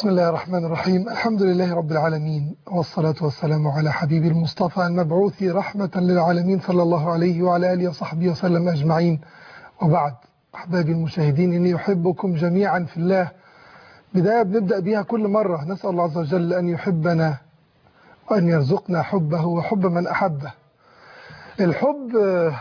بسم الله الرحمن الرحيم الحمد لله رب العالمين والصلاة والسلام على حبيب المصطفى المبعوث رحمة للعالمين صلى الله عليه وعلى آله وصحبه وسلم أجمعين وبعد أحبابي المشاهدين إني أحبكم جميعا في الله بداية بنبدأ بها كل مرة نسأل الله عز وجل أن يحبنا وأن يرزقنا حبه وحب من أحبه الحب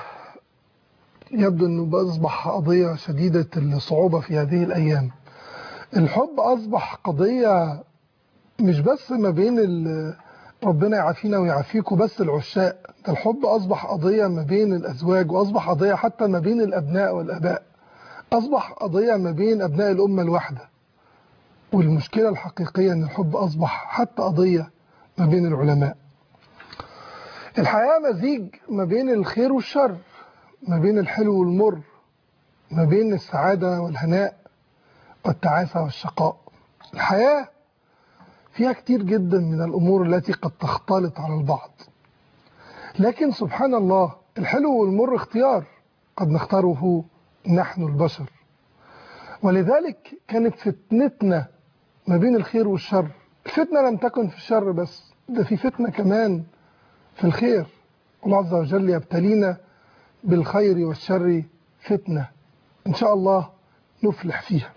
يبدو أنه أصبح قضية شديدة الصعوبة في هذه الأيام الحب أصبح قضية مش بس ما بين ربنا يعافينا ويعافيكم بس العشاق ده الحب أصبح قضية ما بين الأزواج وأصبح قضية حتى ما بين الأبناء والأباء أصبح قضية ما بين أبناء الأمة الواحدة والمشكلة الحقيقية أن الحب أصبح حتى قضية ما بين العلماء الحياة مزيج ما بين الخير والشر ما بين الحلو والمر ما بين السعادة والهناء والتعاسة والشقاء الحياة فيها كتير جدا من الأمور التي قد تختلط على البعض لكن سبحان الله الحلو والمر اختيار قد نختاره نحن البشر ولذلك كانت فتنتنا ما بين الخير والشر الفتنة لم تكن في الشر بس ده في فتنة كمان في الخير الله عز وجل يبتلينا بالخير والشر فتنة إن شاء الله نفلح فيها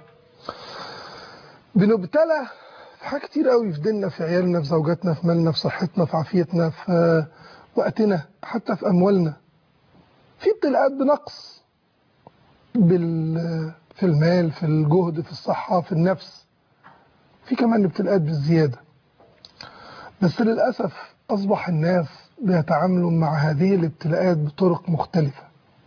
بنبتلى في حاجات كتير قوي في ديننا في عيالنا في زوجاتنا في مالنا في صحتنا في عافيتنا في وقتنا حتى في أموالنا في ابتلاءات بنقص بال في المال في الجهد في الصحة في النفس في كمان ابتلاءات بالزيادة بس للأسف أصبح الناس بيتعاملوا مع هذه الابتلاءات بطرق مختلفة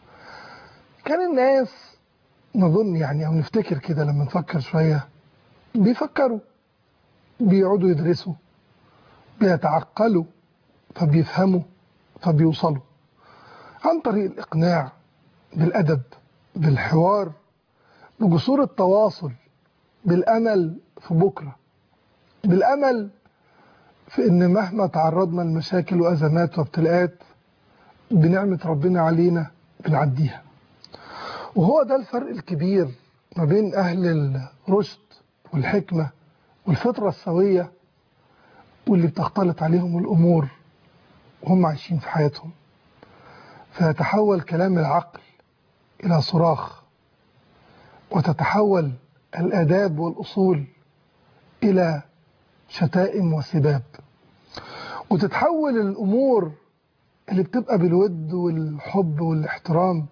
كان الناس نظن يعني أو نفتكر كده لما نفكر شوية بيفكروا بيقعدوا يدرسوا بيتعقلوا فبيفهموا فبيوصلوا عن طريق الإقناع بالأدب بالحوار بجسور التواصل بالأمل في بكرة بالأمل في إن مهما تعرضنا لمشاكل وأزمات وابتلاءات بنعمة ربنا علينا بنعديها وهو ده الفرق الكبير ما بين أهل الرشد والحكمة والفطرة السوية واللي بتختلط عليهم الأمور وهم عايشين في حياتهم فيتحول كلام العقل إلى صراخ وتتحول الآداب والأصول إلى شتائم وسباب وتتحول الأمور اللي بتبقى بالود والحب والاحترام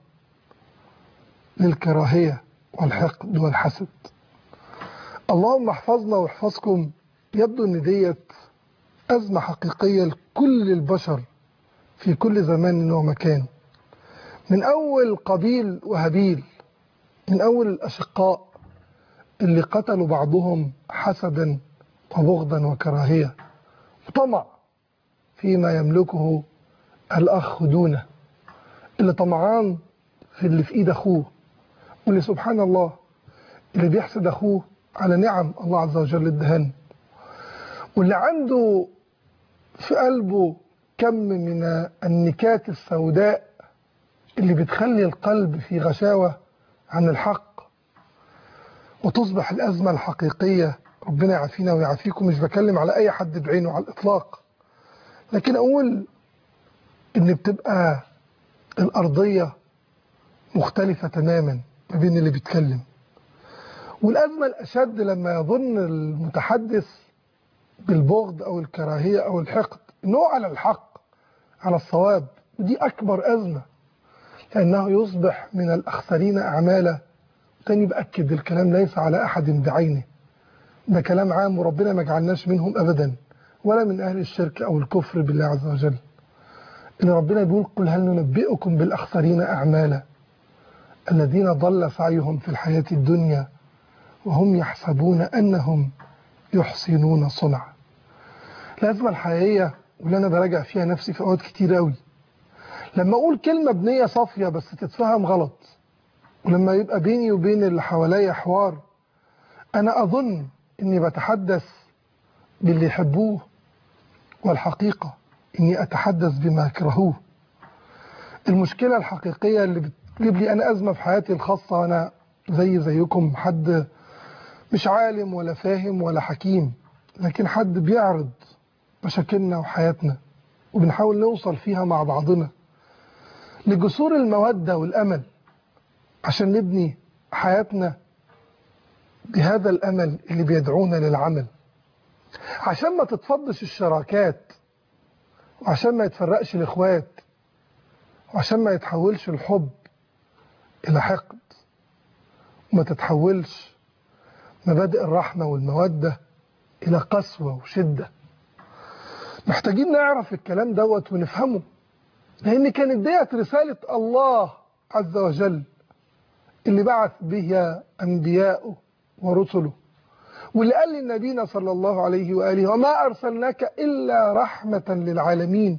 للكراهية والحقد والحسد اللهم احفظنا واحفظكم يبدو ان ديت أزمة حقيقية لكل البشر في كل زمان ومكان من أول قبيل وهابيل من أول الأشقاء اللي قتلوا بعضهم حسدا وبغضا وكراهية وطمع فيما يملكه الأخ دونه اللي طمعان في اللي في إيد أخوه واللي سبحان الله اللي بيحسد أخوه على نعم الله عز وجل ادهن واللي عنده في قلبه كم من النكات السوداء اللي بتخلي القلب في غشاوة عن الحق وتصبح الأزمة الحقيقية ربنا يعافينا ويعافيكم مش بكلم على أي حد بعينه على الإطلاق لكن أقول إن بتبقى الأرضية مختلفة تماما ما بين اللي بيتكلم والأزمة الأشد لما يظن المتحدث بالبغض أو الكراهية أو الحقد أنه على الحق على الصواب ودي أكبر أزمة لأنه يصبح من الأخسرين أعمالا تاني بأكد الكلام ليس على أحد بعينه ده كلام عام وربنا ما جعلناش منهم أبدا ولا من أهل الشرك أو الكفر بالله عز وجل إن ربنا بيقول قل هل ننبئكم بالأخسرين أعمالا الذين ضل سعيهم في الحياة الدنيا وهم يحسبون أنهم يحسنون صنعا الأزمة الحقيقية واللي أنا براجع فيها نفسي في أوقات كتير قوي لما أقول كلمة بنية صافية بس تتفهم غلط ولما يبقى بيني وبين اللي حواليا حوار أنا أظن إني بتحدث باللي يحبوه والحقيقة إني أتحدث بما يكرهوه المشكلة الحقيقية اللي بتجيب لي أنا أزمة في حياتي الخاصة وأنا زي زيكم حد مش عالم ولا فاهم ولا حكيم لكن حد بيعرض مشاكلنا وحياتنا وبنحاول نوصل فيها مع بعضنا لجسور المودة والأمل عشان نبني حياتنا بهذا الأمل اللي بيدعونا للعمل عشان ما تتفضش الشراكات وعشان ما يتفرقش الإخوات وعشان ما يتحولش الحب إلى حقد وما تتحولش مبادئ الرحمة والمودة إلى قسوة وشدة محتاجين نعرف الكلام دوت ونفهمه لأن كانت ديت رسالة الله عز وجل اللي بعث بها أنبياءه ورسله واللي قال لنبينا صلى الله عليه وآله وما أرسلناك إلا رحمة للعالمين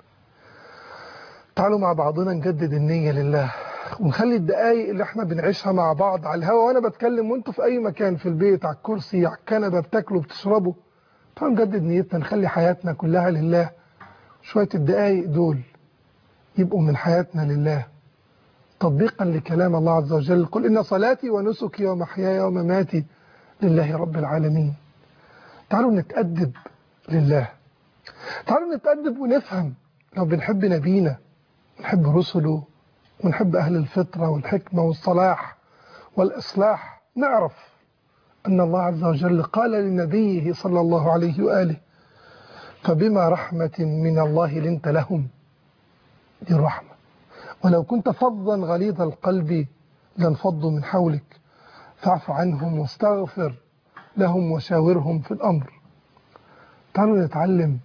تعالوا مع بعضنا نجدد النية لله ونخلي الدقايق اللي احنا بنعيشها مع بعض على الهوا وانا بتكلم وانتوا في اي مكان في البيت على الكرسي على الكنبه بتاكلوا بتشربوا تعالوا نجدد نيتنا نخلي حياتنا كلها لله شويه الدقايق دول يبقوا من حياتنا لله تطبيقا لكلام الله عز وجل قل ان صلاتي ونسكي ومحياي ومماتي لله رب العالمين تعالوا نتأدب لله تعالوا نتأدب ونفهم لو بنحب نبينا ونحب رسله ونحب أهل الفطرة والحكمة والصلاح والإصلاح نعرف أن الله عز وجل قال لنبيه صلى الله عليه وآله فبما رحمة من الله لنت لهم دي الرحمة ولو كنت فظا غليظ القلب لانفضوا من حولك فاعف عنهم واستغفر لهم وشاورهم في الأمر تعالوا نتعلم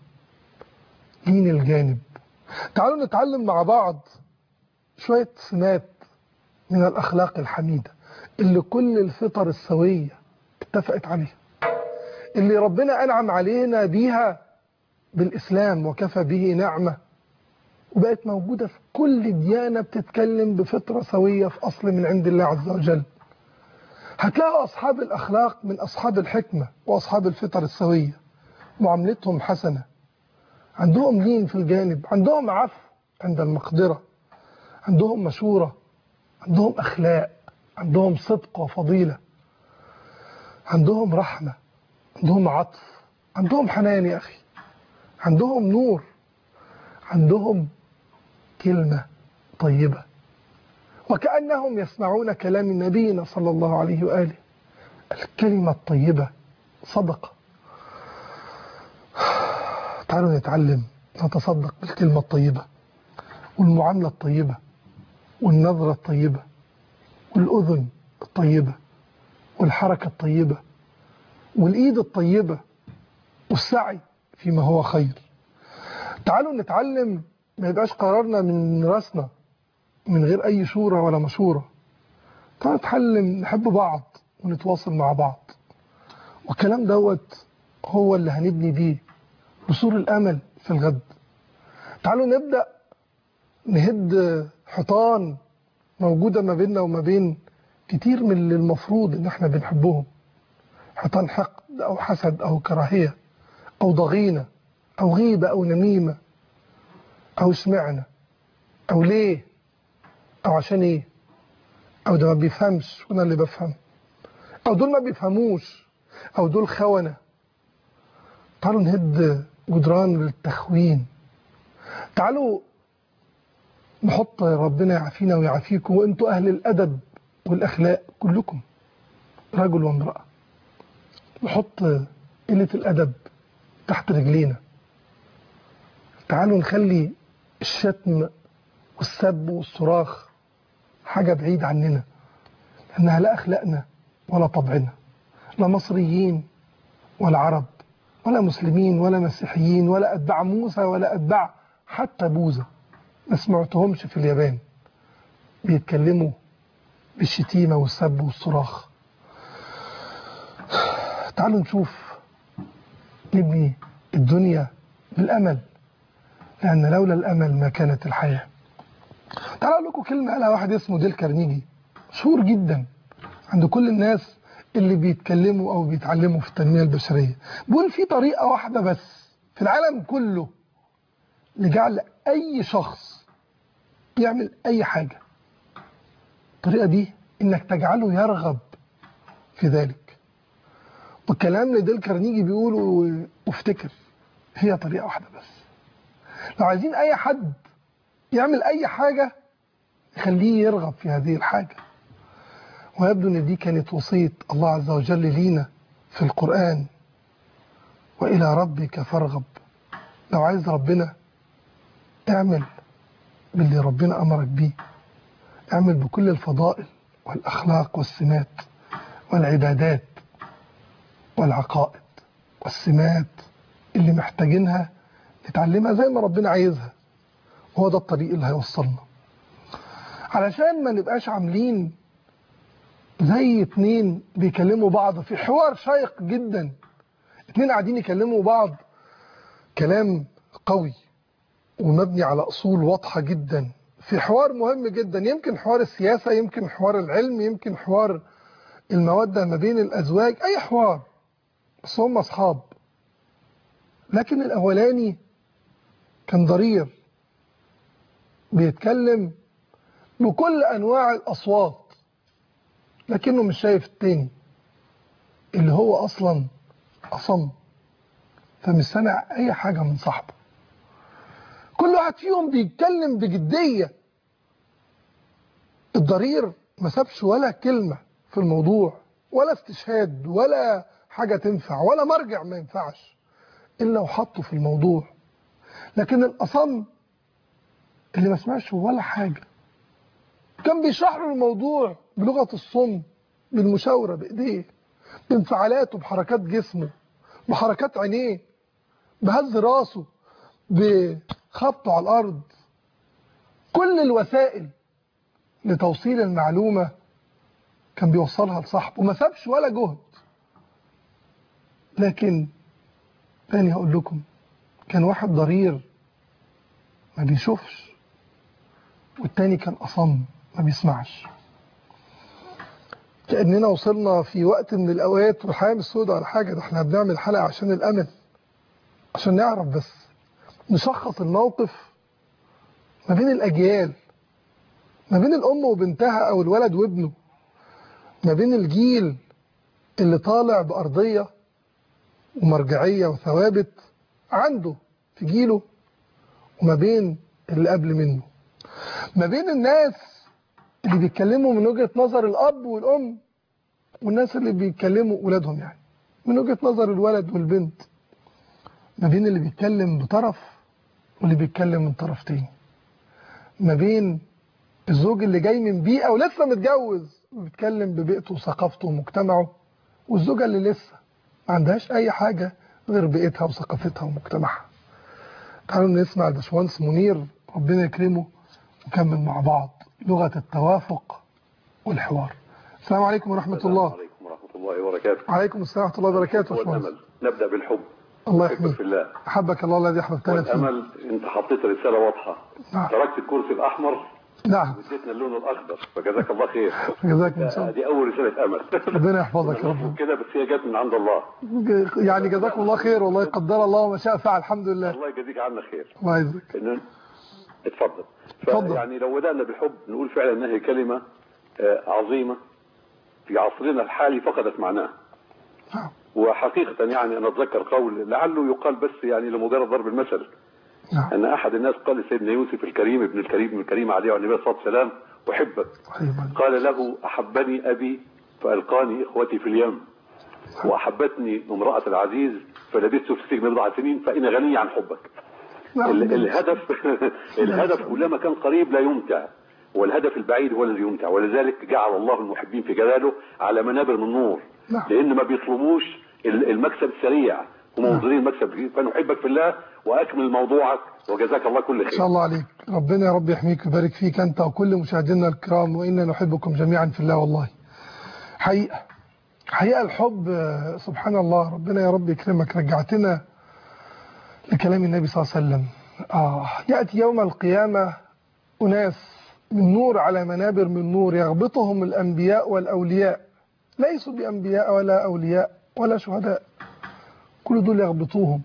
لين الجانب تعالوا نتعلم مع بعض شوية سمات من الأخلاق الحميدة اللي كل الفطر السوية اتفقت عليها اللي ربنا أنعم علينا بيها بالإسلام وكفى به نعمة وبقت موجودة في كل ديانة بتتكلم بفطرة سوية في أصل من عند الله عز وجل هتلاقوا أصحاب الأخلاق من أصحاب الحكمة وأصحاب الفطر السوية معاملتهم حسنة عندهم لين في الجانب عندهم عفو عند المقدرة عندهم مشورة عندهم أخلاق عندهم صدق وفضيلة عندهم رحمة عندهم عطف عندهم حنان يا أخي عندهم نور عندهم كلمة طيبة وكأنهم يسمعون كلام نبينا صلى الله عليه وآله الكلمة الطيبة صدقة تعالوا نتعلم نتصدق بالكلمة الطيبة والمعاملة الطيبة والنظرة الطيبة والأذن الطيبة والحركة الطيبة والإيد الطيبة والسعي فيما هو خير تعالوا نتعلم ما يبقاش قرارنا من راسنا من غير أي شورى ولا مشورة تعالوا نتعلم نحب بعض ونتواصل مع بعض والكلام دوت هو اللي هنبني بيه بسور الأمل في الغد تعالوا نبدأ نهد حيطان موجودة ما بيننا وما بين كتير من اللي المفروض ان احنا بنحبهم حيطان حقد او حسد او كراهية او ضغينة او غيبة او نميمة او سمعنا او ليه او عشان ايه او ده ما بيفهمش وانا اللي بفهم او دول ما بيفهموش او دول خونة تعالوا نهد جدران للتخوين تعالوا نحط ربنا يعافينا ويعافيكم وانتوا اهل الادب والاخلاق كلكم رجل وامراه نحط قله الادب تحت رجلينا تعالوا نخلي الشتم والسب والصراخ حاجه بعيد عننا لانها لا اخلاقنا ولا طبعنا لا مصريين ولا عرب ولا مسلمين ولا مسيحيين ولا اتباع موسى ولا اتباع حتى بوذا ما سمعتهمش في اليابان بيتكلموا بالشتيمة والسب والصراخ تعالوا نشوف نبني الدنيا بالأمل لأن لولا الأمل ما كانت الحياة تعالوا أقول لكم كلمة قالها واحد اسمه ديل كارنيجي مشهور جدا عند كل الناس اللي بيتكلموا أو بيتعلموا في التنمية البشرية بيقول في طريقة واحدة بس في العالم كله لجعل أي شخص يعمل أي حاجة الطريقة دي إنك تجعله يرغب في ذلك والكلام اللي ديل كارنيجي بيقوله وافتكر هي طريقة واحدة بس لو عايزين أي حد يعمل أي حاجة خليه يرغب في هذه الحاجة ويبدو أن دي كانت وصية الله عز وجل لينا في القرآن وإلى ربك فارغب لو عايز ربنا اعمل باللي ربنا أمرك بيه اعمل بكل الفضائل والأخلاق والسمات والعبادات والعقائد والسمات اللي محتاجينها نتعلمها زي ما ربنا عايزها وهو ده الطريق اللي هيوصلنا علشان ما نبقاش عاملين زي اتنين بيكلموا بعض في حوار شيق جدا اتنين قاعدين يكلموا بعض كلام قوي ومبني على أصول واضحة جدا في حوار مهم جدا يمكن حوار السياسة يمكن حوار العلم يمكن حوار المودة ما بين الأزواج أي حوار بس هم أصحاب لكن الأولاني كان ضرير بيتكلم بكل أنواع الأصوات لكنه مش شايف التاني اللي هو أصلا أصم فمش سامع أي حاجة من صاحبه كل واحد فيهم بيتكلم بجدية الضرير ما سابش ولا كلمة في الموضوع ولا استشهاد ولا حاجة تنفع ولا مرجع ما ينفعش إلا وحطه في الموضوع لكن الأصم اللي ما سمعش ولا حاجة كان بيشرح له الموضوع بلغة الصم بالمشاورة بإيديه بانفعالاته بحركات جسمه بحركات عينيه بهز راسه بخبطه على الأرض كل الوسائل لتوصيل المعلومة كان بيوصلها لصاحبه ما سابش ولا جهد لكن تاني هقول لكم كان واحد ضرير ما بيشوفش والتاني كان أصم ما بيسمعش كأننا وصلنا في وقت من الأوقات والحياة مش سودة ولا حاجة ده احنا بنعمل حلقة عشان الأمل عشان نعرف بس نشخص الموقف ما بين الأجيال ما بين الأم وبنتها أو الولد وابنه ما بين الجيل اللي طالع بأرضية ومرجعية وثوابت عنده في جيله وما بين اللي قبل منه ما بين الناس اللي بيتكلموا من وجهة نظر الأب والأم والناس اللي بيتكلموا ولادهم يعني من وجهة نظر الولد والبنت ما بين اللي بيتكلم بطرف واللي بيتكلم من طرف تاني ما بين الزوج اللي جاي من بيئة ولسه متجوز وبيتكلم ببيئته وثقافته ومجتمعه والزوجة اللي لسه ما عندهاش أي حاجة غير بيئتها وثقافتها ومجتمعها تعالوا نسمع الباشمهندس منير ربنا يكرمه ونكمل مع بعض لغة التوافق والحوار السلام عليكم ورحمة الله السلام عليكم ورحمة الله وبركاته وعليكم السلام ورحمة الله وبركاته يا باشمهندس والأمل نبدأ بالحب الله أحبك يحميك في الله أحبك الله الذي أحببتنا فيه والأمل أنت حطيت رسالة واضحة نعم. تركت الكرسي الأحمر نعم واديتنا اللون الأخضر فجزاك الله خير جزاك إن شاء الله دي أول رسالة أمل ربنا يحفظك يا رب كده بس هي جت من عند الله يعني جزاكم الله خير والله قدر الله ما شاء فعل الحمد لله الله يجزيك عنا خير الله يجزيك إن اتفضل اتفضل. يعني لو بدأنا بالحب نقول فعلا أنها كلمة آه، عظيمة في عصرنا الحالي فقدت معناها نعم وحقيقة يعني أنا أتذكر قول لعله يقال بس يعني لمجرد ضرب المثل نعم أن أحد الناس قال لسيدنا يوسف الكريم ابن الكريم ابن الكريم عليه وعلى النبي الصلاة والسلام أحبك أيوة. قال له أحبني أبي فألقاني إخوتي في اليم وأحبتني امرأة العزيز فلبثت في السجن بضع سنين فإن غني عن حبك نعم. ال- الهدف الهدف كلما كان قريب لا يمتع والهدف البعيد هو الذي يمتع ولذلك جعل الله المحبين في جلاله على منابر من نور نعم. لأن ما بيطلبوش ال- المكسب السريع هم منظرين المكسب فيه. فنحبك في الله وأكمل موضوعك وجزاك الله كل إن خير شاء الله عليك ربنا يا رب يحميك ويبارك فيك أنت وكل مشاهدينا الكرام وإنا نحبكم جميعا في الله والله حقيقة حقيقة الحب آه، سبحان الله ربنا يا رب يكرمك رجعتنا لكلام النبي صلى الله عليه وسلم آه يأتي يوم القيامة أناس من نور على منابر من نور يغبطهم الأنبياء والأولياء ليسوا بأنبياء ولا أولياء ولا شهداء كل دول يغبطوهم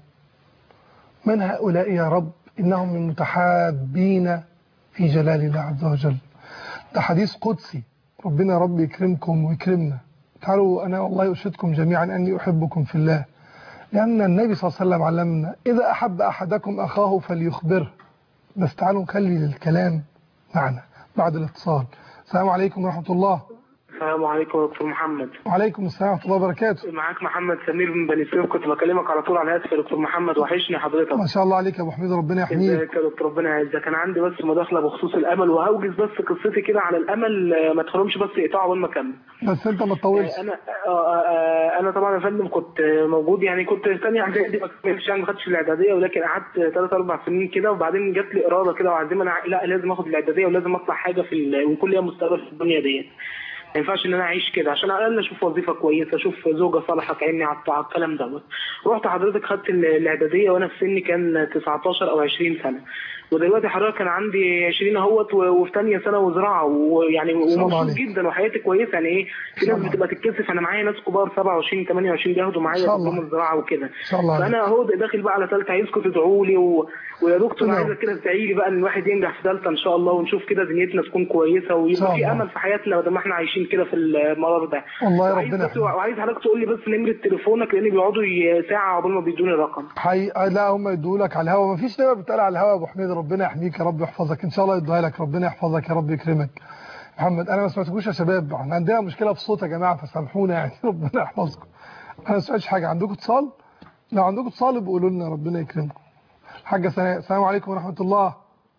من هؤلاء يا رب إنهم من متحابين في جلال الله عز وجل ده حديث قدسي ربنا يا رب يكرمكم ويكرمنا تعالوا أنا والله أشهدكم جميعا أني أحبكم في الله لأن النبي صلى الله عليه وسلم علمنا إذا أحب أحدكم أخاه فليخبره بس تعالوا نخلي الكلام معنا بعد الاتصال السلام عليكم ورحمة الله السلام عليكم يا دكتور محمد وعليكم السلام ورحمة الله وبركاته معاك محمد سمير من بني سويف كنت بكلمك على طول على الهاتف يا دكتور محمد وحشني حضرتك ما شاء الله عليك يا أبو حميد ربنا يحميك ازيك يا دكتور ربنا يعزك كان عندي بس مداخله بخصوص الامل وهوجز بس قصتي كده على الامل آه، ما تخرجش بس اقطاع اول ما اكمل بس أنت ما تطولش انا آه، آه، انا طبعا يا فندم كنت آه، موجود يعني كنت ثانيه اعدادي ما كملتش يعني ما خدتش الاعداديه ولكن قعدت ثلاث اربع سنين كده وبعدين جات لي اراده كده وعزيمه انا لا لازم اخد الاعداديه ولازم اطلع حاجه في ال- ويكون ليا مستقبل في الدنيا ديت ما ينفعش ان انا اعيش كده عشان على الاقل اشوف وظيفه كويسه اشوف زوجه صالحه تعيني على الطاعه الكلام دوت رحت حضرتك خدت ال- الاعداديه وانا في سني كان 19 او 20 سنه ودلوقتي حضرتك كان عندي 20 اهوت و- وفي ثانيه سنه وزراعه ويعني الله ومبسوط عليك. جدا وحياتي كويسه يعني ايه في ناس بتبقى تتكسف انا معايا ناس كبار 27 28 بياخدوا إن معايا شاء الله. دبلوم الزراعه وكده إن شاء الله عليك. فانا اهو داخل بقى على ثالثه عايزكم تدعوا لي و... ويا دكتور نعم. عايزك كده تدعي لي بقى ان الواحد ينجح في ثالثه ان شاء الله ونشوف كده دنيتنا تكون كويسه شاء ويبقى في الله. امل في حياتنا بدل ما احنا عايشين كده في المرار ده والله يا وعايز ربنا بس- يحميك وعايز حضرتك تقول لي بس نمره تليفونك لان بيقعدوا ي- ساعه قبل ما بيدوني الرقم حي... لا هم يدوا لك على الهوا مفيش نمره بتقال على الهوا يا ابو حميد ربنا يحميك يا رب يحفظك ان شاء الله يدوها لك ربنا يحفظك يا رب يكرمك محمد انا ما سمعتكوش يا شباب احنا عندنا مشكله في الصوت يا جماعه فسامحونا يعني ربنا يحفظكم انا ما سمعتش حاجه عندكم اتصال لو عندكم اتصال يبقوا قولوا لنا ربنا يكرمكم الحاجه سناء السلام عليكم ورحمه الله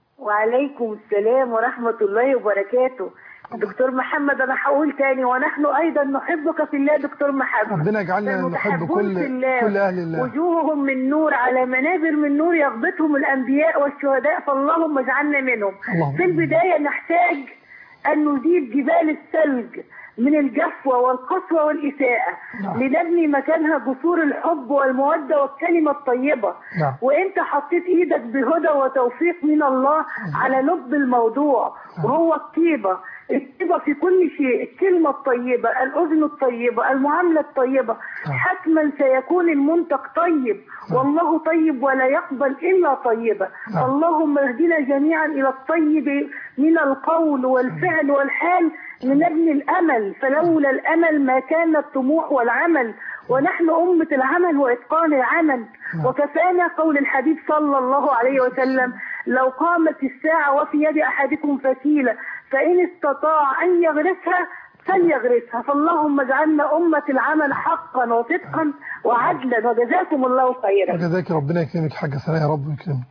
وعليكم السلام ورحمة الله وبركاته دكتور محمد أنا هقول تاني ونحن أيضا نحبك في الله دكتور محمد ربنا يجعلنا نحب المتحبون كل في الله كل اهل الله وجوههم من نور على منابر من نور يغبطهم الأنبياء والشهداء فاللهم اجعلنا منهم اللهم في البداية نحتاج أن نزيل جبال الثلج من الجفوة والقسوة والإساءة نعم. لنبني مكانها جسور الحب والمودة والكلمة الطيبة نعم. وانت حطيت ايدك بهدى وتوفيق من الله على لب الموضوع وهو الطيبة الطيبة في كل شيء الكلمة الطيبة الأذن الطيبة المعاملة الطيبة حتما سيكون المنتج طيب والله طيب ولا يقبل إلا طيبا نعم. اللهم اهدنا جميعا إلى الطيب من القول والفعل والحال لنبني الأمل فلولا الأمل ما كان الطموح والعمل ونحن أمة العمل وإتقان العمل وكفانا قول الحبيب صلى الله عليه وسلم لو قامت الساعة وفي يد أحدكم فتيلة فإن استطاع أن يغرسها فليغرسها فاللهم اجعلنا أمة العمل حقا وصدقا وعدلا وجزاكم الله خيرا وجزاك ربنا يكرمك حاجه سناء يا رب يكرمك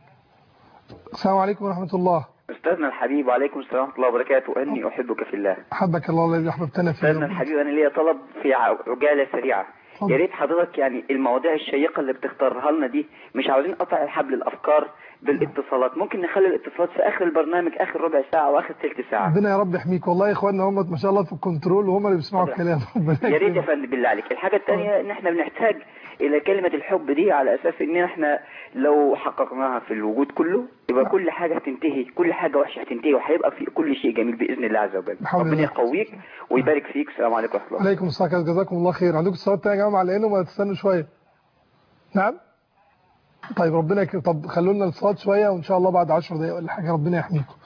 السلام عليكم ورحمه الله استاذنا الحبيب وعليكم السلام ورحمه الله وبركاته اني احبك في الله احبك الله الذي احببتنا فيه استاذنا الحبيب انا ليا طلب في ع- عجاله سريعه اتفضل. يا ريت حضرتك يعني المواضيع الشيقه اللي بتختارها لنا دي مش عاوزين قطع حبل الافكار بالاتصالات ممكن نخلي الاتصالات في اخر البرنامج اخر ربع ساعه واخر ثلث ساعه ربنا يا رب يحميك والله يا اخواننا هم ما شاء الله في الكنترول وهم اللي بيسمعوا الكلام ربنا يا ريت يا يكرمك. فندم بالله عليك الحاجه الثانيه ان احنا بنحتاج الى كلمه الحب دي على اساس ان احنا لو حققناها في الوجود كله يبقى كل حاجه هتنتهي كل حاجه وحشه هتنتهي وهيبقى في كل شيء جميل باذن الله عز وجل بحول ربنا الله. يقويك ويبارك فيك السلام عليكم ورحمه الله عليكم السلام جزاكم الله خير عندكم اتصالات تانية يا جماعه معلقينهم ولا تستنوا شويه نعم طيب ربنا يكرم طب خلوا لنا الاتصالات شويه وان شاء الله بعد 10 دقائق ولا حاجه ربنا يحميكم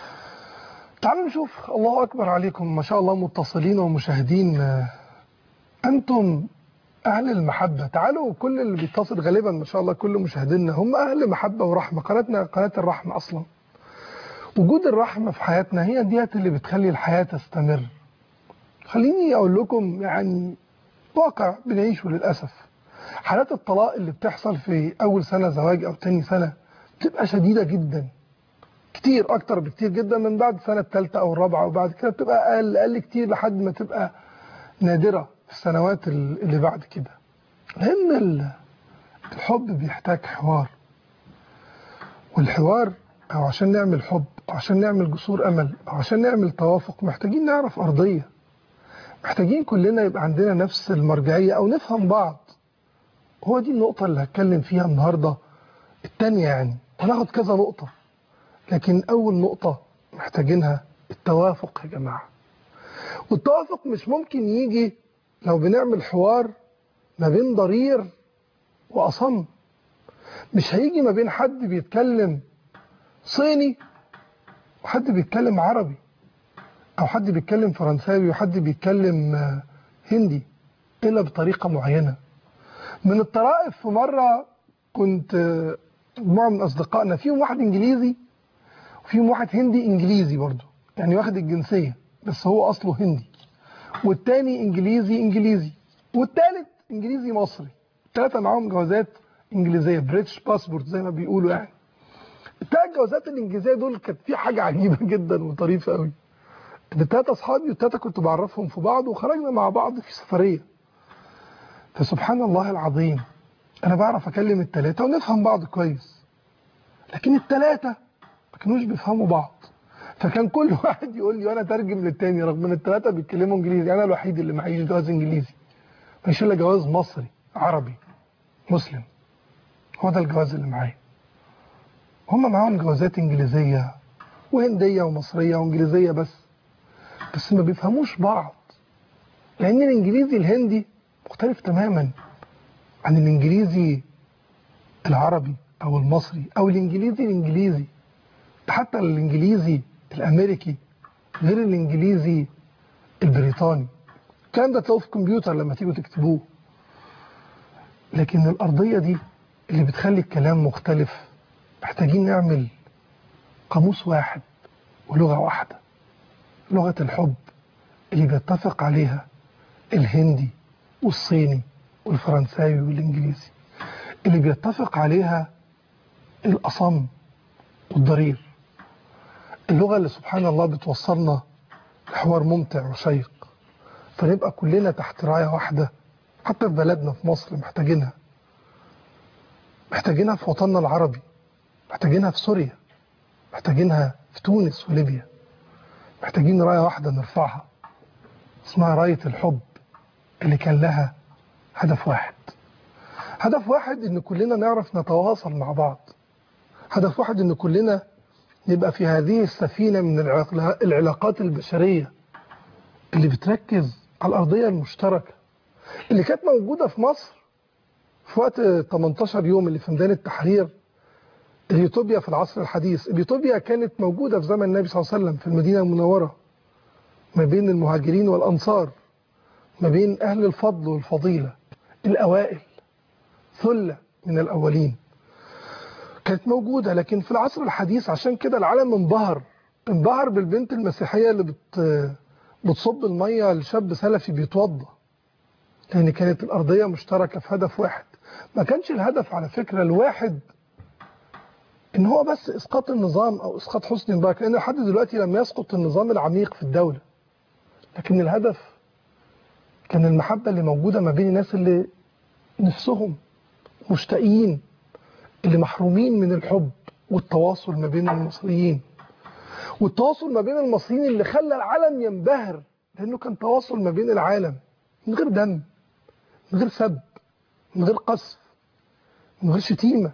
تعالوا نشوف الله اكبر عليكم ما شاء الله متصلين ومشاهدين آه، انتم اهل المحبه تعالوا كل اللي بيتصل غالبا ما شاء الله كل مشاهدينا هم اهل محبه ورحمه قناتنا قناه الرحمه اصلا وجود الرحمه في حياتنا هي ديت اللي بتخلي الحياه تستمر خليني اقول لكم يعني واقع بنعيشه للاسف حالات الطلاق اللي بتحصل في اول سنه زواج او تاني سنه بتبقى شديده جدا كتير اكتر بكتير جدا من بعد السنه الثالثه او الرابعه وبعد كده بتبقى اقل اقل كتير لحد ما تبقى نادره في السنوات ال- اللي بعد كده لان ال- الحب بيحتاج حوار والحوار او عشان نعمل حب او عشان نعمل جسور امل او عشان نعمل توافق محتاجين نعرف ارضيه محتاجين كلنا يبقى عندنا نفس المرجعيه او نفهم بعض هو دي النقطه اللي هتكلم فيها النهارده التانية يعني هناخد كذا نقطه لكن اول نقطه محتاجينها التوافق يا جماعه والتوافق مش ممكن يجي لو بنعمل حوار ما بين ضرير واصم مش هيجي ما بين حد بيتكلم صيني وحد بيتكلم عربي او حد بيتكلم فرنساوي وحد بيتكلم آه، هندي إلا بطريقة معينة من الطرائف في مرة كنت آه، مجموعة من أصدقائنا فيهم واحد إنجليزي وفيهم واحد هندي إنجليزي برضه يعني واخد الجنسية بس هو أصله هندي والتاني إنجليزي إنجليزي والتالت إنجليزي مصري التلاتة معاهم جوازات إنجليزية بريتش باسبورت زي ما بيقولوا يعني التلات جوازات الإنجليزية دول كانت في حاجة عجيبة جدا وطريفة قوي إن التلاتة أصحابي والتلاتة كنت بعرفهم في بعض وخرجنا مع بعض في سفرية فسبحان الله العظيم أنا بعرف أكلم التلاتة ونفهم بعض كويس لكن التلاتة ما كانوش بيفهموا بعض فكان كل واحد يقول لي وانا ترجم للتاني رغم ان الثلاثه بيتكلموا انجليزي انا الوحيد اللي معيش جواز انجليزي مفيش الا جواز مصري عربي مسلم هو ده الجواز اللي معايا هم معاهم جوازات انجليزيه وهنديه ومصريه وانجليزيه بس بس ما بيفهموش بعض لان الانجليزي الهندي مختلف تماما عن الانجليزي العربي او المصري او الانجليزي الانجليزي حتى الانجليزي الامريكي غير الانجليزي البريطاني الكلام ده تلاقوه في الكمبيوتر لما تيجوا تكتبوه لكن الارضيه دي اللي بتخلي الكلام مختلف محتاجين نعمل قاموس واحد ولغه واحده لغه الحب اللي بيتفق عليها الهندي والصيني والفرنساوي والانجليزي اللي بيتفق عليها الاصم والضرير اللغة اللي سبحان الله بتوصلنا لحوار ممتع وشيق فنبقى كلنا تحت راية واحدة حتى في بلدنا في مصر محتاجينها محتاجينها في وطننا العربي محتاجينها في سوريا محتاجينها في تونس وليبيا محتاجين راية واحدة نرفعها اسمها راية الحب اللي كان لها هدف واحد هدف واحد ان كلنا نعرف نتواصل مع بعض هدف واحد ان كلنا نبقى في هذه السفينة من العلاق- العلاقات البشرية اللي بتركز على الأرضية المشتركة اللي كانت موجودة في مصر في وقت 18 يوم اللي في ميدان التحرير اليوتوبيا في العصر الحديث اليوتوبيا كانت موجودة في زمن النبي صلى الله عليه وسلم في المدينة المنورة ما بين المهاجرين والأنصار ما بين أهل الفضل والفضيلة الأوائل ثلة من الأولين كانت موجودة لكن في العصر الحديث عشان كده العالم انبهر انبهر بالبنت المسيحية اللي بت بتصب المية لشاب سلفي بيتوضى لأن كانت الأرضية مشتركة في هدف واحد ما كانش الهدف على فكرة الواحد إن هو بس إسقاط النظام أو إسقاط حسني مبارك لأن لحد دلوقتي لم يسقط النظام العميق في الدولة لكن الهدف كان المحبة اللي موجودة ما بين الناس اللي نفسهم مشتاقين اللي محرومين من الحب والتواصل ما بين المصريين والتواصل ما بين المصريين اللي خلى العالم ينبهر لأنه كان تواصل ما بين العالم من غير دم من غير سب من غير قذف من غير شتيمة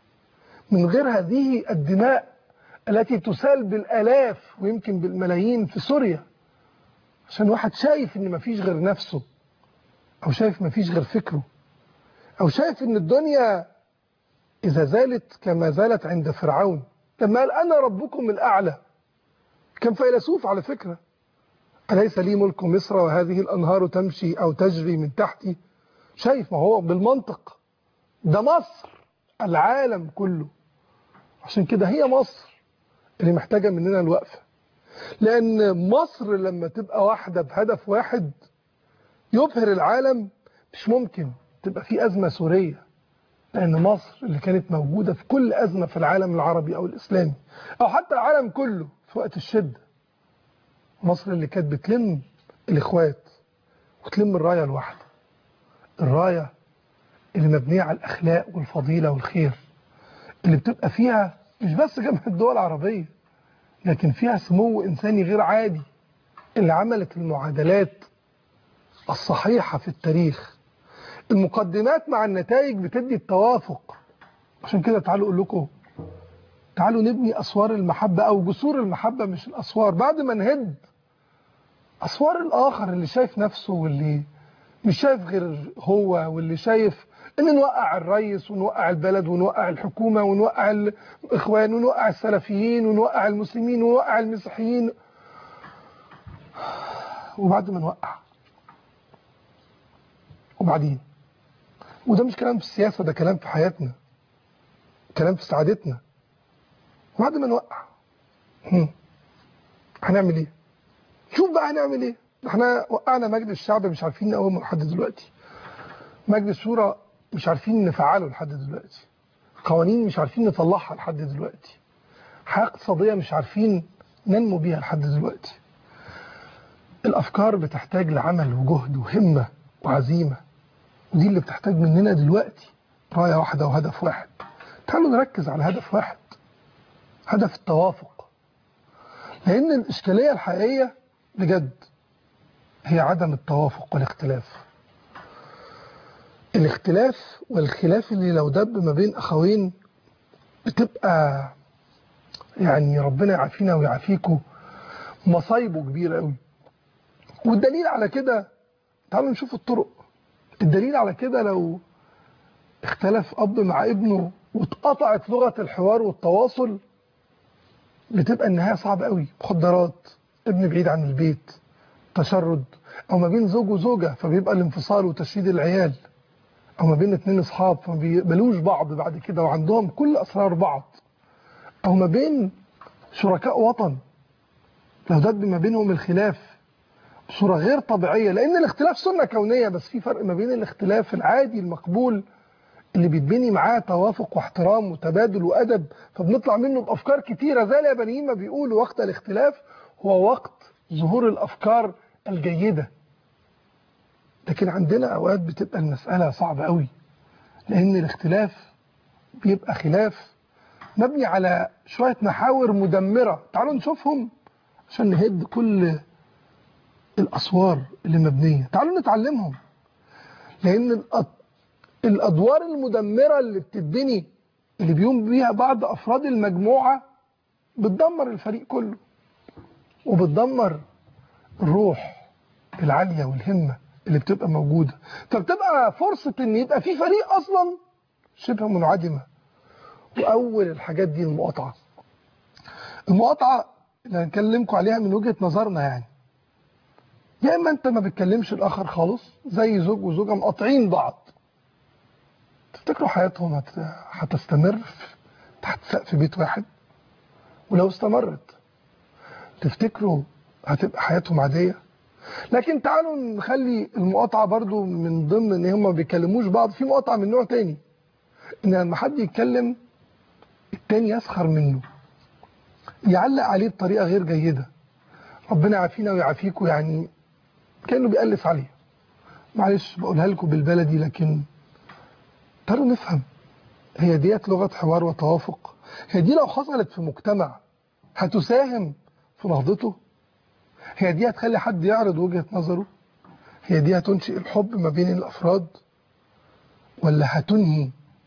من غير هذه الدماء التي تسال بالآلاف ويمكن بالملايين في سوريا عشان واحد شايف ان مفيش غير نفسه او شايف مفيش غير فكره او شايف ان الدنيا اذا زالت كما زالت عند فرعون لما قال انا ربكم الاعلى كان فيلسوف على فكره اليس لي ملك مصر وهذه الانهار تمشي او تجري من تحتي شايف ما هو بالمنطق ده مصر العالم كله عشان كده هي مصر اللي محتاجه مننا الوقفه لان مصر لما تبقى واحده بهدف واحد يبهر العالم مش ممكن تبقى في ازمه سوريه لان مصر اللي كانت موجوده في كل ازمه في العالم العربي او الاسلامي او حتى العالم كله في وقت الشده مصر اللي كانت بتلم الاخوات وتلم الرايه الواحده الرايه اللي مبنيه على الاخلاق والفضيله والخير اللي بتبقى فيها مش بس جامعه الدول العربيه لكن فيها سمو انساني غير عادي اللي عملت المعادلات الصحيحه في التاريخ المقدمات مع النتائج بتدي التوافق عشان كده تعالوا اقول لكم تعالوا نبني اسوار المحبه او جسور المحبه مش الاسوار بعد ما نهد اسوار الاخر اللي شايف نفسه واللي مش شايف غير هو واللي شايف ان نوقع الرئيس ونوقع البلد ونوقع الحكومه ونوقع الاخوان ونوقع السلفيين ونوقع المسلمين ونوقع المسيحيين وبعد ما نوقع وبعدين وده مش كلام في السياسة ده كلام في حياتنا كلام في سعادتنا وبعد ما نوقع هم. هنعمل ايه شوف بقى هنعمل ايه احنا وقعنا مجلس الشعب مش عارفين نقومه لحد دلوقتي مجلس شورى مش عارفين نفعله لحد دلوقتي قوانين مش عارفين نطلعها لحد دلوقتي حياة اقتصادية مش عارفين ننمو بيها لحد دلوقتي الأفكار بتحتاج لعمل وجهد وهمة وعزيمة ودي اللي بتحتاج مننا دلوقتي راية واحدة وهدف واحد تعالوا نركز على هدف واحد هدف التوافق لأن الإشكالية الحقيقية بجد هي عدم التوافق والاختلاف الاختلاف والخلاف اللي لو دب ما بين أخوين بتبقى يعني ربنا يعافينا ويعافيكم مصايبه كبيرة قوي والدليل على كده تعالوا نشوف الطرق الدليل على كده لو اختلف أب مع ابنه واتقطعت لغة الحوار والتواصل بتبقى النهاية صعبة قوي مخدرات ابن بعيد عن البيت تشرد أو ما بين زوج وزوجة فبيبقى الانفصال وتشريد العيال أو ما بين اتنين أصحاب فما بيقبلوش بعض بعد كده وعندهم كل أسرار بعض أو ما بين شركاء وطن لو دب ما بينهم الخلاف بصورة غير طبيعية لأن الاختلاف سنة كونية بس في فرق ما بين الاختلاف العادي المقبول اللي بيتبني معاه توافق واحترام وتبادل وأدب فبنطلع منه بأفكار كتيرة زي اليابانيين ما بيقولوا وقت الاختلاف هو وقت ظهور الأفكار الجيدة لكن عندنا أوقات بتبقى المسألة صعبة قوي لأن الاختلاف بيبقى خلاف مبني على شوية محاور مدمرة تعالوا نشوفهم عشان نهد كل الأسوار اللي مبنية تعالوا نتعلمهم لأن الأدوار المدمرة اللي بتتبني اللي بيقوم بيها بعض أفراد المجموعة بتدمر الفريق كله وبتدمر الروح العالية والهمة اللي بتبقى موجودة فبتبقى فرصة ان يبقى في فريق اصلا شبه منعدمة واول الحاجات دي المقاطعة المقاطعة اللي هنكلمكم عليها من وجهة نظرنا يعني يا اما انت ما بتكلمش الاخر خالص زي زوج وزوجة مقاطعين بعض تفتكروا حياتهم هت... هتستمر تحت سقف بيت واحد ولو استمرت تفتكروا هتبقى حياتهم عادية لكن تعالوا نخلي المقاطعة برضو من ضمن ان هم ما بيكلموش بعض في مقاطعة من نوع تاني ان لما حد يتكلم التاني يسخر منه يعلق عليه بطريقة غير جيدة ربنا يعافينا ويعافيكم يعني كأنه بيألف عليه معلش بقولها لكم بالبلدي لكن تعالوا نفهم هي ديت لغة حوار وتوافق هي دي لو حصلت في مجتمع هتساهم في نهضته هي دي هتخلي حد يعرض وجهة نظره هي دي هتنشئ الحب ما بين الأفراد ولا هتنهي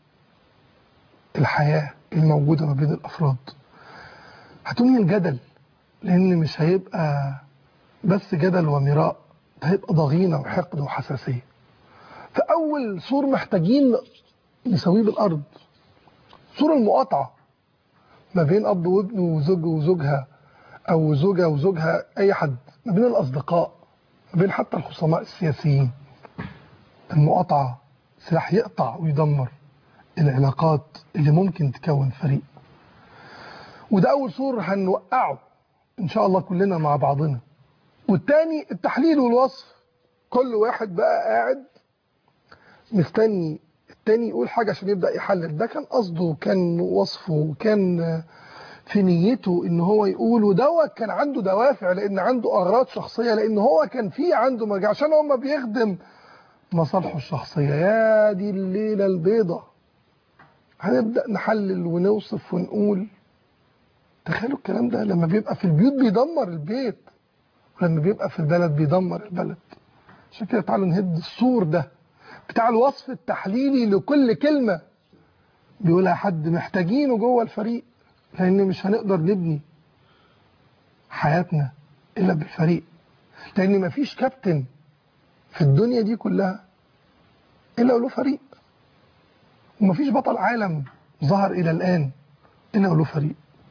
الحياة الموجودة ما بين الأفراد هتنهي الجدل لأن مش هيبقى بس جدل ومراء ده هيبقى ضغينة وحقد وحساسية فأول سور محتاجين نسويه بالأرض سور المقاطعة ما بين أب وابنه وزوج وزوجها أو زوجة وزوجها أي حد ما بين الأصدقاء ما بين حتى الخصماء السياسيين المقاطعة سلاح يقطع ويدمر العلاقات اللي ممكن تكون فريق وده أول سور هنوقعه إن شاء الله كلنا مع بعضنا والتاني التحليل والوصف كل واحد بقى قاعد مستني التاني يقول حاجة عشان يبدأ يحلل ده كان قصده كان وصفه كان في نيته ان هو يقول ودوت كان عنده دوافع لان عنده اغراض شخصيه لان هو كان في عنده مرجع عشان هو ما بيخدم مصالحه الشخصيه يا دي الليله البيضه هنبدا نحلل ونوصف ونقول تخيلوا الكلام ده لما بيبقى في البيوت بيدمر البيت ولما بيبقى في البلد بيدمر البلد عشان كده تعالوا نهد السور ده بتاع الوصف التحليلي لكل كلمه بيقولها حد محتاجينه جوه الفريق لأن مش هنقدر نبني حياتنا إلا بالفريق لأن مفيش كابتن في الدنيا دي كلها إلا له فريق ومفيش بطل عالم ظهر إلى الآن إلا له فريق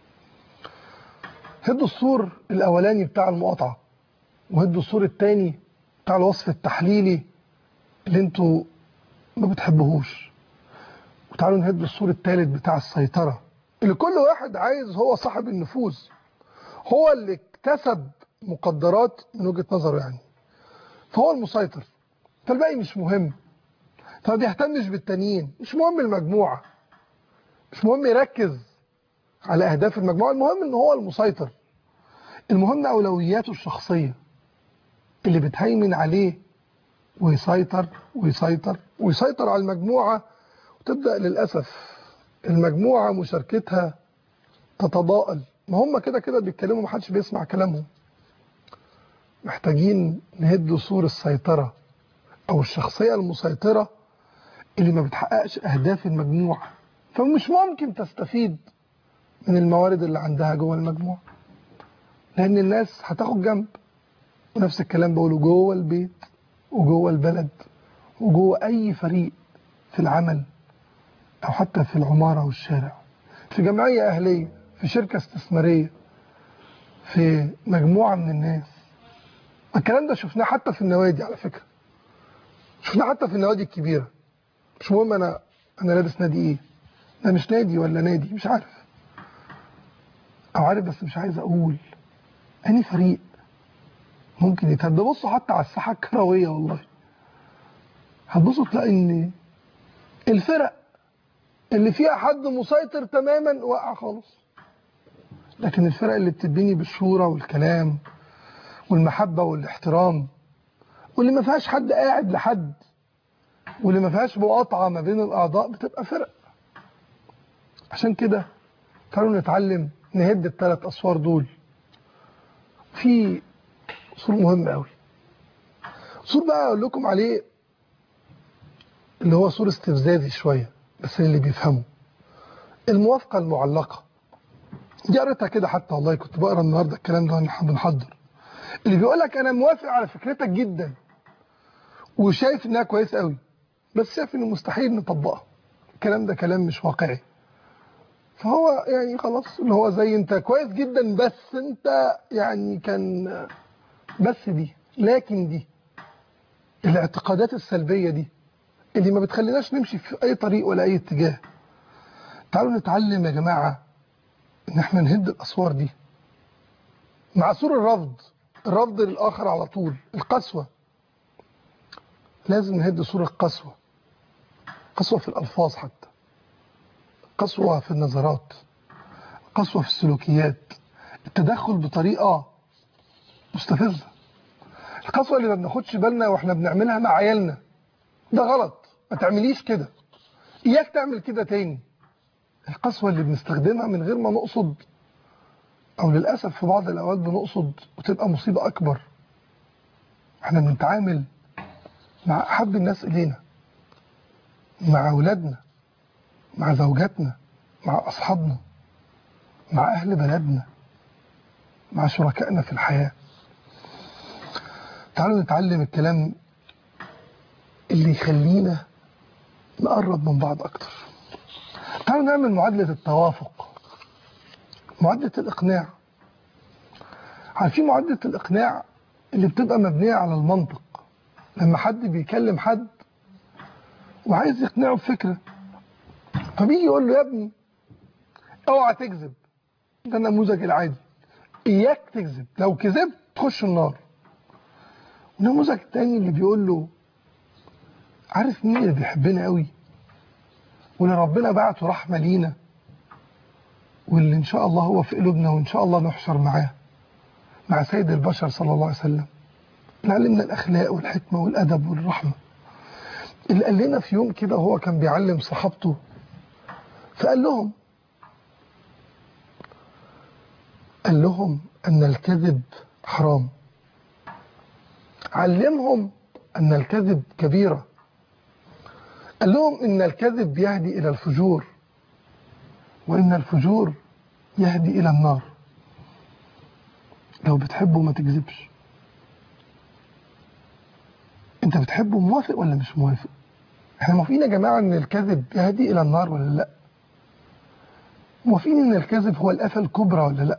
هدوا السور الأولاني بتاع المقاطعة وهدوا السور الثاني بتاع الوصف التحليلي اللي انتوا ما بتحبوهوش وتعالوا نهد السور الثالث بتاع السيطرة اللي كل واحد عايز هو صاحب النفوذ هو اللي اكتسب مقدرات من وجهة نظره يعني فهو المسيطر فالباقي مش مهم فما بيهتمش بالتانيين مش مهم المجموعة مش مهم يركز على أهداف المجموعة المهم إن هو المسيطر المهم أولوياته الشخصية اللي بتهيمن عليه ويسيطر ويسيطر ويسيطر على المجموعة وتبدأ للأسف المجموعة مشاركتها تتضاءل ما هم كده كده بيتكلموا محدش بيسمع كلامهم محتاجين نهد سور السيطرة أو الشخصية المسيطرة اللي ما بتحققش أهداف المجموعة فمش ممكن تستفيد من الموارد اللي عندها جوه المجموعة لأن الناس هتاخد جنب ونفس الكلام بقوله جوه البيت وجوه البلد وجوه أي فريق في العمل أو حتى في العمارة والشارع في جمعية أهلية في شركة استثمارية في مجموعة من الناس الكلام ده شفناه حتى في النوادي على فكرة شفناه حتى في النوادي الكبيرة مش مهم أنا أنا لابس نادي إيه ده مش نادي ولا نادي مش عارف أو عارف بس مش عايز أقول أني فريق ممكن يتهد بصوا حتى على الساحة الكروية والله هتبصوا تلاقي إن الفرق اللي فيها حد مسيطر تماما واقع خالص لكن الفرق اللي بتتبني بالشورى والكلام والمحبة والاحترام واللي ما فيهاش حد قاعد لحد واللي ما فيهاش مقاطعة ما بين الأعضاء بتبقى فرق عشان كده تعالوا نتعلم نهد الثلاث أسوار دول في أصول مهم قوي أصول بقى أقول لكم عليه اللي هو صور استفزازي شوية بس اللي بيفهموا الموافقة المعلقة دي قريتها كده حتى والله كنت بقرا النهارده الكلام ده واحنا بنحضر اللي بيقول لك انا موافق على فكرتك جدا وشايف انها كويس قوي بس شايف انه مستحيل نطبقها الكلام ده كلام مش واقعي فهو يعني خلاص اللي هو زي انت كويس جدا بس انت يعني كان بس دي لكن دي الاعتقادات السلبية دي اللي ما بتخليناش نمشي في اي طريق ولا اي اتجاه تعالوا نتعلم يا جماعة ان احنا نهد الاسوار دي مع سور الرفض الرفض للاخر على طول القسوة لازم نهد سور القسوة قسوة في الالفاظ حتى قسوة في النظرات قسوة في السلوكيات التدخل بطريقة مستفزة القسوة اللي ما بناخدش بالنا واحنا بنعملها مع عيالنا ده غلط ما تعمليش كده اياك تعمل كده تاني القسوة اللي بنستخدمها من غير ما نقصد او للأسف في بعض الاوقات بنقصد وتبقى مصيبة اكبر احنا بنتعامل مع احب الناس الينا مع اولادنا مع زوجاتنا مع اصحابنا مع اهل بلدنا مع شركائنا في الحياة تعالوا نتعلم الكلام اللي يخلينا نقرب من بعض اكتر تعالوا نعمل معادلة التوافق معادلة الإقناع عارفين معادلة الإقناع اللي بتبقى مبنية على المنطق لما حد بيكلم حد وعايز يقنعه بفكرة فبيجي يقول له يا ابني اوعى تكذب ده النموذج العادي اياك تكذب لو كذبت تخش النار النموذج التاني اللي بيقول له عارف مين اللي بيحبنا قوي واللي ربنا بعته رحمة لينا واللي إن شاء الله هو في قلوبنا وإن شاء الله نحشر معاه مع سيد البشر صلى الله عليه وسلم اللي علمنا الأخلاق والحكمة والأدب والرحمة اللي قال لنا في يوم كده هو كان بيعلم صحابته فقال لهم قال لهم أن الكذب حرام علمهم أن الكذب كبيرة قال لهم إن الكذب يهدي إلى الفجور وإن الفجور يهدي إلى النار لو بتحبه ما تكذبش انت بتحبه موافق ولا مش موافق احنا موافقين يا جماعة ان الكذب يهدي الى النار ولا لا موافقين ان الكذب هو الآفة الكبرى ولا لا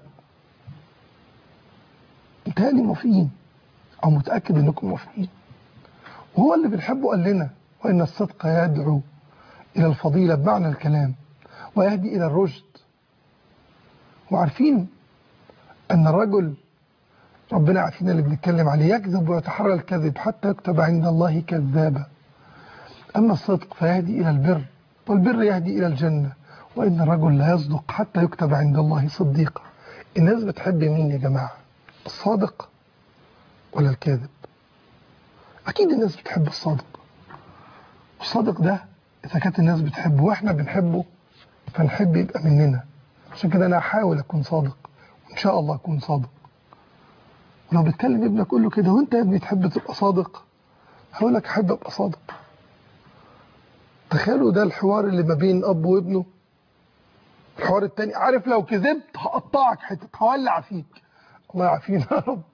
انتهالي موافقين او متأكد انكم موافقين وهو اللي بنحبه قال لنا وإن الصدق يدعو إلى الفضيلة بمعنى الكلام ويهدي إلى الرشد وعارفين أن الرجل ربنا عارفين اللي بنتكلم عليه يكذب ويتحرى الكذب حتى يكتب عند الله كذابا أما الصدق فيهدي إلى البر والبر يهدي إلى الجنة وإن الرجل لا يصدق حتى يكتب عند الله صديقا الناس بتحب مين يا جماعة الصادق ولا الكاذب أكيد الناس بتحب الصادق الصادق ده إذا كانت الناس بتحبه وإحنا بنحبه فنحب يبقى مننا عشان كده أنا أحاول أكون صادق وإن شاء الله أكون صادق ولو بتكلم ابنك قول له كده وأنت يا ابني تحب تبقى صادق هقول لك أحب أبقى صادق تخيلوا ده الحوار اللي ما بين أب وابنه الحوار التاني عارف لو كذبت هقطعك حتة هولع فيك الله يعافينا يا رب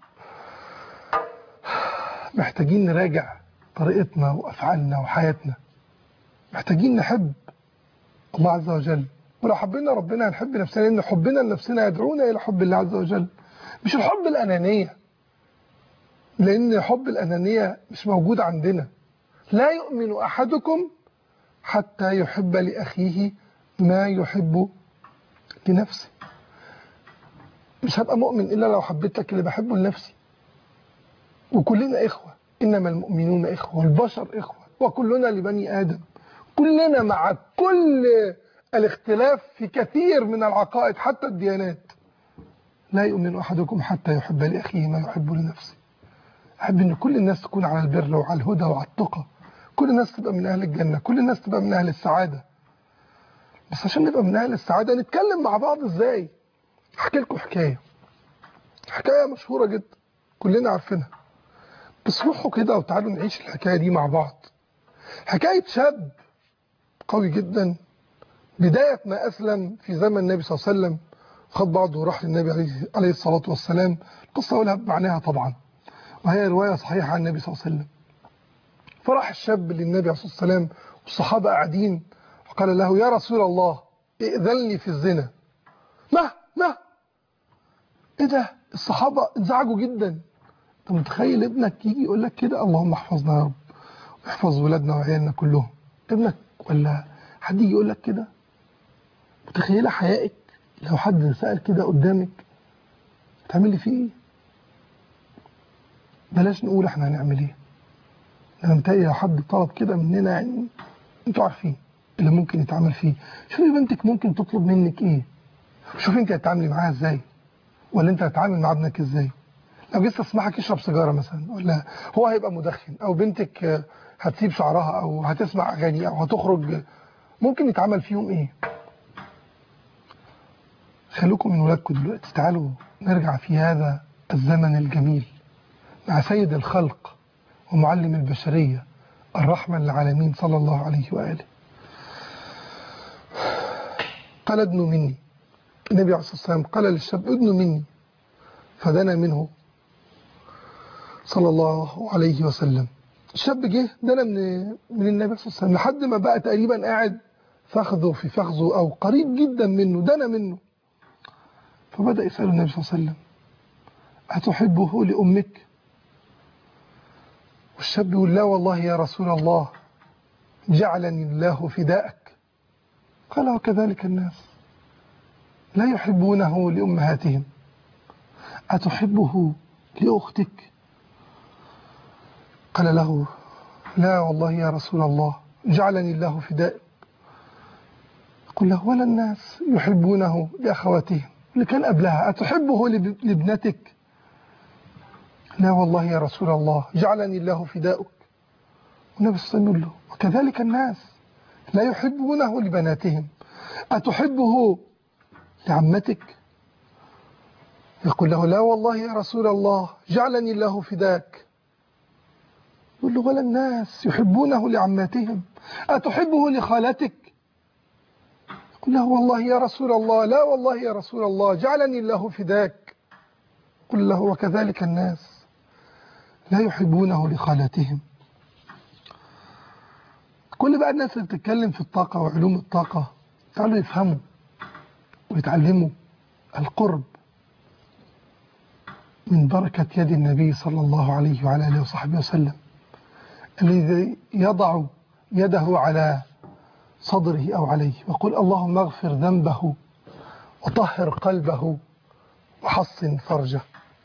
محتاجين نراجع طريقتنا وأفعالنا وحياتنا محتاجين نحب الله عز وجل ولو حبينا ربنا هنحب نفسنا لأن حبنا لنفسنا يدعونا إلى حب الله عز وجل مش الحب الأنانية لأن حب الأنانية مش موجود عندنا لا يؤمن أحدكم حتى يحب لأخيه ما يحب لنفسه مش هبقى مؤمن إلا لو حبيت لك اللي بحبه لنفسي وكلنا إخوة إنما المؤمنون إخوة والبشر إخوة وكلنا لبني آدم كلنا مع كل الاختلاف في كثير من العقائد حتى الديانات لا يؤمن أحدكم حتى يحب لأخيه ما يحب لنفسه أحب أن كل الناس تكون على البر وعلى الهدى وعلى التقى كل الناس تبقى من أهل الجنة كل الناس تبقى من أهل السعادة بس عشان نبقى من أهل السعادة نتكلم مع بعض إزاي أحكي لكم حكاية حكاية مشهورة جدا كلنا عارفينها بس روحوا كده وتعالوا نعيش الحكاية دي مع بعض حكاية شاب قوي جدا بداية ما أسلم في زمن النبي صلى الله عليه وسلم خد بعضه وراح للنبي عليه- عليه الصلاة والسلام القصة أقولها بمعناها طبعا وهي رواية صحيحة عن النبي صلى الله عليه وسلم فراح الشاب للنبي عليه الصلاة والسلام والصحابة قاعدين وقال له يا رسول الله ائذن لي في الزنا ما ما ايه ده الصحابة انزعجوا جدا انت متخيل ابنك يجي يقول لك كده اللهم احفظنا يا رب واحفظ ولادنا وعيالنا كلهم ابنك ولا حد يجي يقول لك كده متخيله حيائك لو حد سأل كده قدامك تعملي فيه ايه بلاش نقول احنا هنعمل ايه انا متهيألي لو حد طلب كده مننا يعني انتوا عارفين اللي ممكن يتعمل فيه شوفي بنتك ممكن تطلب منك ايه شوفي انت هتتعاملي معاها ازاي ولا انت هتتعامل مع ابنك ازاي لو جيت تسمعك يشرب سيجاره مثلا ولا هو هيبقى مدخن او بنتك آه، هتسيب شعرها او هتسمع اغاني او هتخرج ممكن يتعمل فيهم ايه خلوكم من ولادكم دلوقتي تعالوا نرجع في هذا الزمن الجميل مع سيد الخلق ومعلم البشرية الرحمة للعالمين صلى الله عليه وآله قال ادنوا مني النبي عليه الصلاة والسلام قال للشاب ادنوا مني فدنا منه صلى الله عليه وسلم الشاب جه دنا من من النبي صلى الله عليه وسلم لحد ما بقى تقريبا قاعد فخذه في فخذه أو قريب جدا منه دنا منه فبدأ يسأل النبي صلى الله عليه وسلم أتحبه لأمك والشاب يقول لا والله يا رسول الله جعلني الله فداءك قال وكذلك الناس لا يحبونه لأمهاتهم أتحبه لأختك قال له لا والله يا رسول الله جعلني الله فداء قل له ولا الناس يحبونه لأخواتهم اللي كان قبلها أتحبه لب- لابنتك لا والله يا رسول الله جعلني الله فداؤك والنبي صلى الله عليه وسلم يقول له وكذلك الناس لا يحبونه لبناتهم أتحبه لعمتك يقول له لا والله يا رسول الله جعلني الله فداك يقول له ولا الناس يحبونه لعماتهم أتحبه لخالتك يقول له والله يا رسول الله لا والله يا رسول الله جعلني الله فداك قل له وكذلك الناس لا يحبونه لخالتهم كل بقى الناس اللي بتتكلم في الطاقة وعلوم الطاقة تعالوا يفهموا ويتعلموا القرب من بركة يد النبي صلى الله عليه وعلى آله وصحبه وسلم الذي يضع يده على صدره أو عليه ويقول اللهم اغفر ذنبه وطهر قلبه وحصن فرجه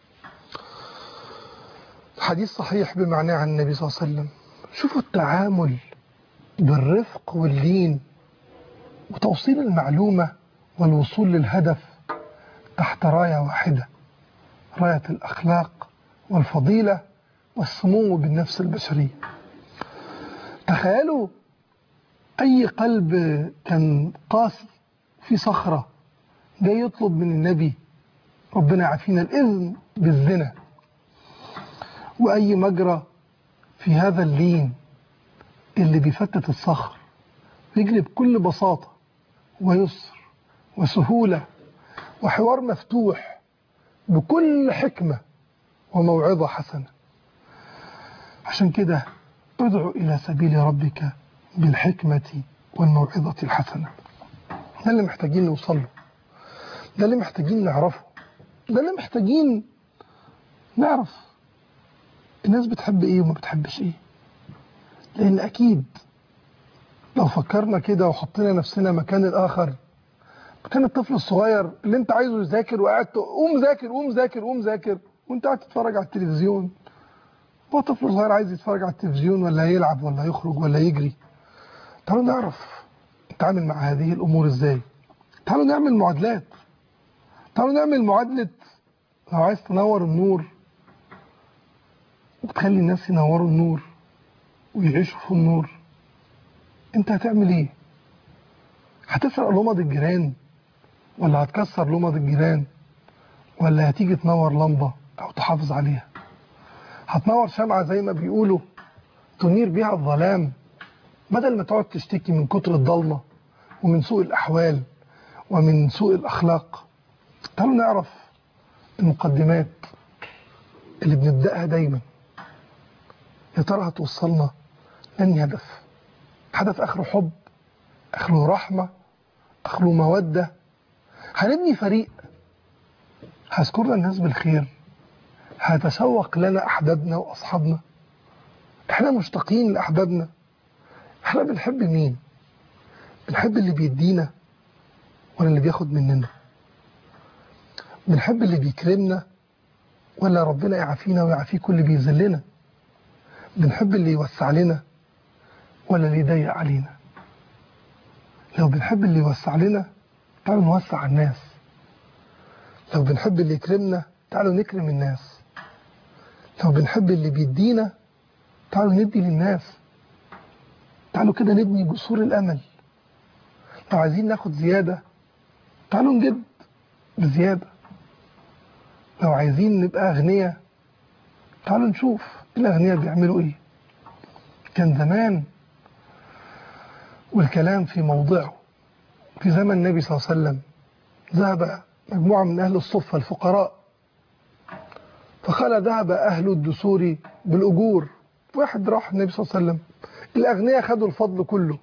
الحديث صحيح بمعناه عن النبي صلى الله عليه وسلم شوفوا التعامل بالرفق واللين وتوصيل المعلومة والوصول للهدف تحت راية واحدة راية الأخلاق والفضيلة والسمو بالنفس البشرية تخيلوا أي قلب كان قاسي في صخرة جاي يطلب من النبي ربنا يعافينا الإذن بالزنا وأي مجرى في هذا اللين اللي بيفتت الصخر يجري بكل بساطة ويسر وسهولة وحوار مفتوح بكل حكمة وموعظة حسنة عشان كده ادعو إلى سبيل ربك بالحكمة والموعظة الحسنة ده اللي محتاجين نوصل له ده اللي محتاجين نعرفه ده اللي محتاجين نعرف الناس بتحب ايه وما بتحبش ايه لان اكيد لو فكرنا كده وحطينا نفسنا مكان الاخر مكان الطفل الصغير اللي انت عايزه يذاكر وقاعد تق- قوم ذاكر قوم ذاكر قوم ذاكر وانت قاعد تتفرج على التلفزيون هو طفل صغير عايز يتفرج على التلفزيون ولا يلعب ولا يخرج ولا يجري تعالوا نعرف نتعامل مع هذه الامور ازاي تعالوا نعمل معادلات تعالوا نعمل معادلة لو عايز تنور النور وتخلي الناس ينوروا النور ويعيشوا في النور انت هتعمل ايه هتسرق لمض الجيران ولا هتكسر لمض الجيران ولا هتيجي تنور لمبة او تحافظ عليها هتنور شمعة زي ما بيقولوا تنير بيها الظلام بدل ما تقعد تشتكي من كتر الضلمة ومن سوء الأحوال ومن سوء الأخلاق تعالوا نعرف المقدمات اللي بنبدأها دايما يا ترى هتوصلنا لأني هدف هدف آخره حب آخره رحمة آخره مودة هنبني فريق هذكرنا الناس بالخير هتشوق لنا أحبابنا وأصحابنا احنا مشتاقين لأحبابنا احنا بنحب مين بنحب اللي بيدينا ولا اللي بياخد مننا بنحب اللي بيكرمنا ولا ربنا يعافينا ويعافيه كل اللي بيذلنا بنحب اللي يوسع لنا ولا اللي يضيق علينا لو بنحب اللي يوسع لنا تعالوا نوسع على الناس لو بنحب اللي يكرمنا تعالوا نكرم الناس لو بنحب اللي بيدينا تعالوا ندي للناس تعالوا كده نبني جسور الأمل لو عايزين ناخد زيادة تعالوا نجد بزيادة لو عايزين نبقى أغنياء تعالوا نشوف الأغنياء بيعملوا إيه كان زمان والكلام في موضعه في زمن النبي صلى الله عليه وسلم ذهب مجموعة من أهل الصفة الفقراء فقال ذهب أهل الدسور بالأجور واحد راح النبي صلى الله عليه وسلم الأغنياء خدوا الفضل كله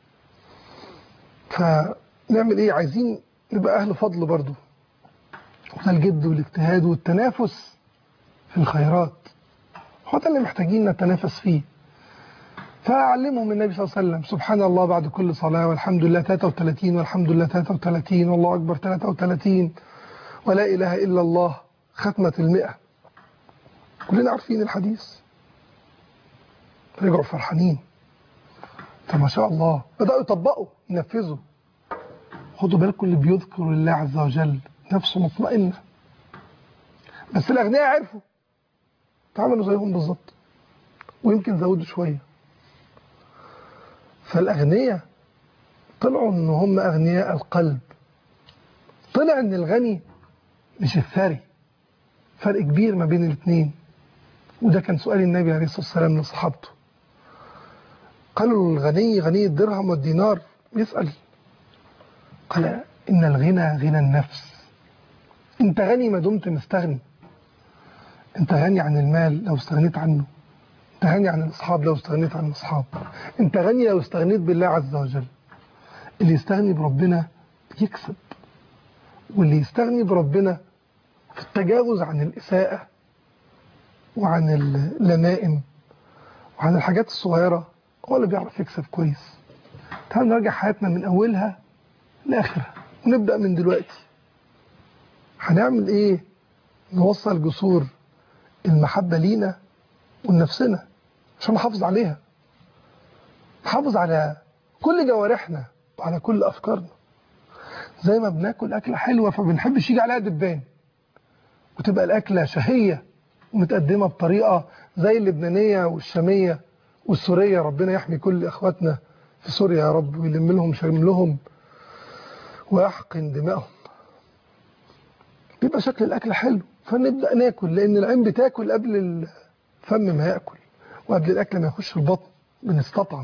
فنعمل إيه عايزين نبقى أهل فضل برضه وده الجد والاجتهاد والتنافس في الخيرات هو ده اللي محتاجين نتنافس فيه فأعلمهم النبي صلى الله عليه وسلم سبحان الله بعد كل صلاة والحمد لله 33 والحمد لله 33 والله أكبر 33 ولا إله إلا الله ختمة المئة كلنا عارفين الحديث رجعوا فرحانين فما شاء الله بدأوا يطبقوا ينفذوا خدوا بالكم اللي بيذكر الله عز وجل نفسه مطمئنة بس الأغنياء عرفوا تعملوا زيهم بالظبط ويمكن زودوا شوية فالأغنياء طلعوا ان هم أغنياء القلب طلع ان الغني مش الثري فرق كبير ما بين الاثنين وده كان سؤال النبي عليه الصلاة والسلام لصحابته قالوا الغني غني الدرهم والدينار يسأل قال إن الغنى غنى النفس أنت غني ما دمت مستغني أنت غني عن المال لو استغنيت عنه أنت غني عن الأصحاب لو استغنيت عن الأصحاب أنت غني لو استغنيت بالله عز وجل اللي يستغني بربنا يكسب واللي يستغني بربنا في التجاوز عن الإساءة وعن اللمائم وعن الحاجات الصغيرة هو اللي بيعرف يكسب كويس تعالوا نراجع حياتنا من أولها لآخرها ونبدأ من دلوقتي هنعمل إيه نوصل جسور المحبة لينا ولنفسنا عشان نحافظ عليها نحافظ على كل جوارحنا وعلى كل أفكارنا زي ما بناكل أكلة حلوة فبنحبش يجي عليها دبان وتبقى الأكلة شهية ومتقدمة بطريقة زي اللبنانية والشامية والسورية ربنا يحمي كل إخواتنا في سوريا يا رب ويلم لهم شملهم ويحقن دمائهم بيبقى شكل الأكل حلو فنبدأ ناكل لأن العين بتاكل قبل الفم ما يأكل وقبل الأكل ما يخش البطن بنستطعم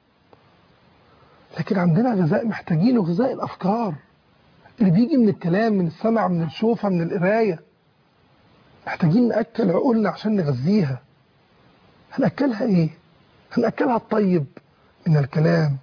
لكن عندنا غذاء محتاجينه غذاء الأفكار اللي بيجي من الكلام من السمع من الشوفة من القراية محتاجين نأكل عقولنا عشان نغذيها هنأكلها إيه؟ هنأكلها الطيب من الكلام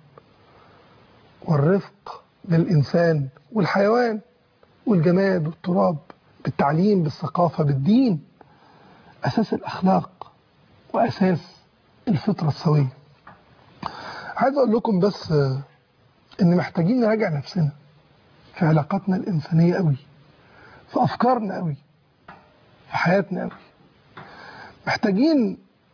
والرفق بالإنسان والحيوان والجماد والتراب بالتعليم بالثقافة بالدين أساس الأخلاق وأساس الفطرة السوية عايز أقول لكم بس إن محتاجين نراجع نفسنا في علاقاتنا الإنسانية قوي في أفكارنا قوي في حياتنا قوي محتاجين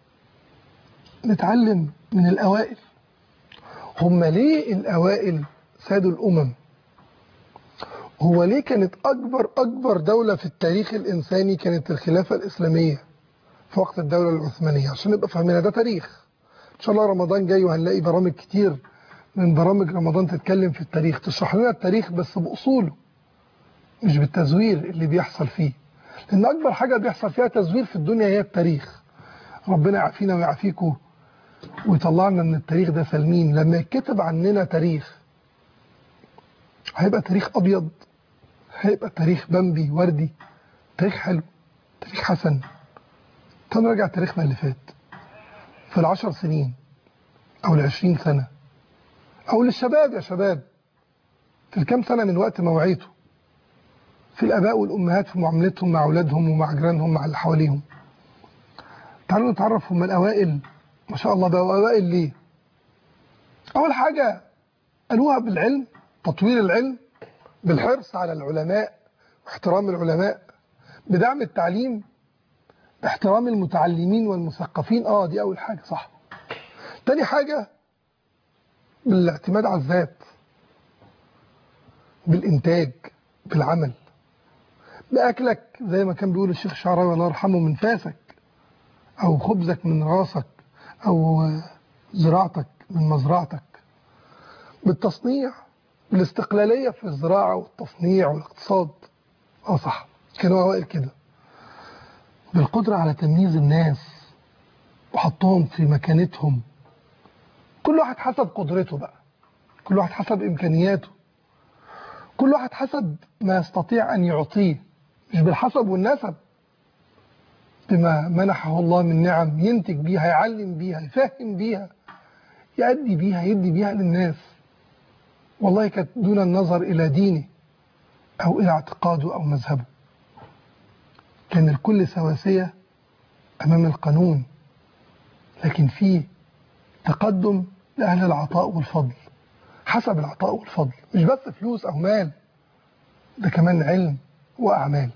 نتعلم من الأوائل هم ليه الأوائل سادوا الأمم هو ليه كانت أكبر أكبر دولة في التاريخ الإنساني كانت الخلافة الإسلامية في وقت الدولة العثمانية عشان نبقى فاهمين ده تاريخ إن شاء الله رمضان جاي وهنلاقي برامج كتير من برامج رمضان تتكلم في التاريخ تشرح لنا التاريخ بس بأصوله مش بالتزوير اللي بيحصل فيه لأن أكبر حاجة بيحصل فيها تزوير في الدنيا هي التاريخ ربنا يعافينا ويعافيكم ويطلعنا من التاريخ ده سالمين لما يتكتب عننا تاريخ هيبقى تاريخ أبيض هيبقى تاريخ بمبي وردي تاريخ حلو تاريخ حسن تعالوا نراجع تاريخنا اللي فات في العشر سنين أو العشرين سنة أو للشباب يا شباب في الكام سنة من وقت موعيته في الآباء والأمهات في معاملتهم مع أولادهم ومع جيرانهم مع اللي حواليهم تعالوا نتعرف هم الأوائل ما شاء الله بقوا أوائل ليه أول حاجة قالوها بالعلم تطوير العلم بالحرص على العلماء واحترام العلماء بدعم التعليم باحترام المتعلمين والمثقفين اه دي اول حاجة صح تاني حاجة بالاعتماد على الذات بالانتاج بالعمل بأكلك زي ما كان بيقول الشيخ الشعراوي الله يرحمه من فاسك أو خبزك من راسك أو زراعتك من مزرعتك بالتصنيع بالاستقلالية في الزراعة والتصنيع والاقتصاد اه صح كانوا أوائل كده بالقدرة على تمييز الناس وحطهم في مكانتهم كل واحد حسب قدرته بقى كل واحد حسب إمكانياته كل واحد حسب ما يستطيع أن يعطيه مش بالحسب والنسب بما منحه الله من نعم ينتج بيها يعلم بيها يفهم بيها يأدي بيها يدي بيها للناس والله كانت دون النظر إلى دينه أو إلى اعتقاده أو مذهبه كان الكل سواسية أمام القانون لكن فيه تقدم لأهل العطاء والفضل حسب العطاء والفضل مش بس فلوس أو مال ده كمان علم وأعمال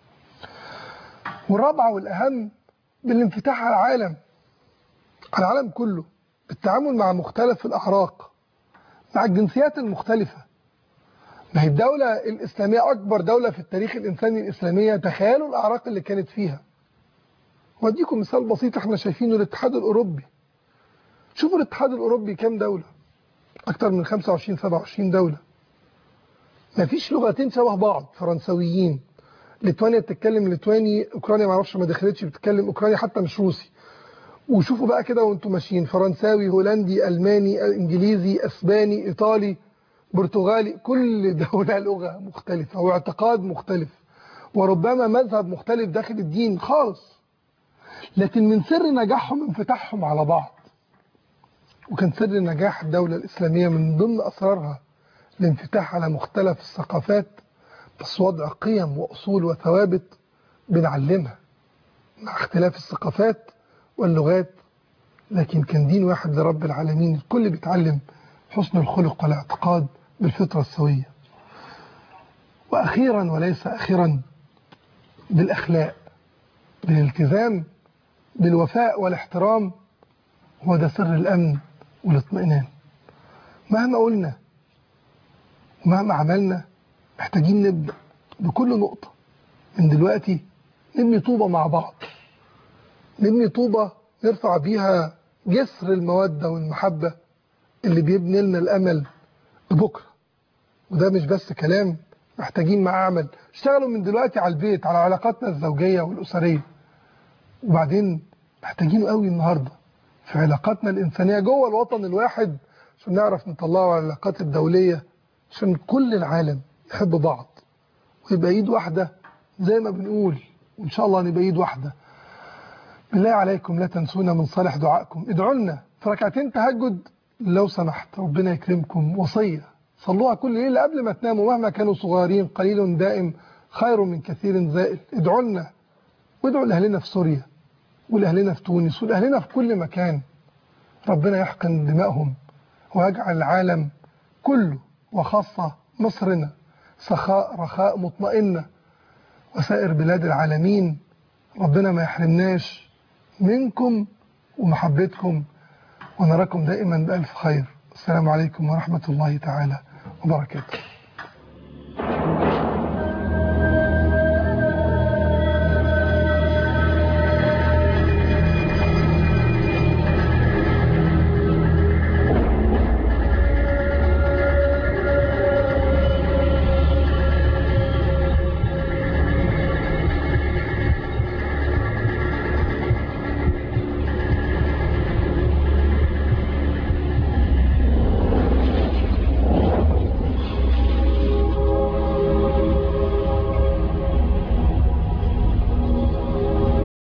والرابعة والأهم بالانفتاح على العالم على العالم كله بالتعامل مع مختلف الأعراق مع الجنسيات المختلفة ما هي الدولة الإسلامية أكبر دولة في التاريخ الإنساني الإسلامية تخيلوا الأعراق اللي كانت فيها وأديكم مثال بسيط احنا شايفينه الاتحاد الأوروبي شوفوا الاتحاد الأوروبي كام دولة أكتر من 25 27 دولة ما فيش لغتين شبه بعض فرنسويين ليتوانيا بتتكلم ليتواني اوكرانيا ما اعرفش ما دخلتش بتتكلم اوكرانيا حتى مش روسي وشوفوا بقى كده وانتم ماشيين فرنساوي هولندي الماني انجليزي اسباني ايطالي برتغالي كل دولة لغة مختلفة واعتقاد مختلف وربما مذهب مختلف داخل الدين خالص لكن من سر نجاحهم انفتاحهم على بعض وكان سر نجاح الدولة الإسلامية من ضمن أسرارها الانفتاح على مختلف الثقافات بس وضع قيم وأصول وثوابت بنعلمها مع اختلاف الثقافات واللغات لكن كان دين واحد لرب العالمين الكل بيتعلم حسن الخلق والاعتقاد بالفطرة السوية وأخيرا وليس أخيرا بالأخلاق بالالتزام بالوفاء والاحترام هو ده سر الأمن والاطمئنان مهما قلنا ومهما عملنا محتاجين نبدأ بكل نقطة من دلوقتي نبني طوبة مع بعض نبني طوبة نرفع بيها جسر المودة والمحبة اللي بيبني لنا الأمل لبكرة وده مش بس كلام محتاجين مع عمل اشتغلوا من دلوقتي على البيت على علاقاتنا الزوجية والأسرية وبعدين محتاجينه قوي النهاردة في علاقاتنا الإنسانية جوه الوطن الواحد عشان نعرف نطلعه على العلاقات الدولية عشان كل العالم يحب بعض ويبقى ايد واحدة زي ما بنقول وإن شاء الله نبقى ايد واحدة بالله عليكم لا تنسونا من صالح دعائكم ادعوا لنا في ركعتين تهجد لو سمحت ربنا يكرمكم وصية صلوها كل ليلة قبل ما تناموا مهما كانوا صغيرين قليل دائم خير من كثير زائل ادعوا لنا وادعوا لأهلنا في سوريا ولأهلنا في تونس ولأهلنا في كل مكان ربنا يحقن دمائهم ويجعل العالم كله وخاصة مصرنا سخاء رخاء مطمئنة وسائر بلاد العالمين ربنا ما يحرمناش منكم ومحبتكم ونراكم دائما بألف خير السلام عليكم ورحمة الله تعالى وبركاته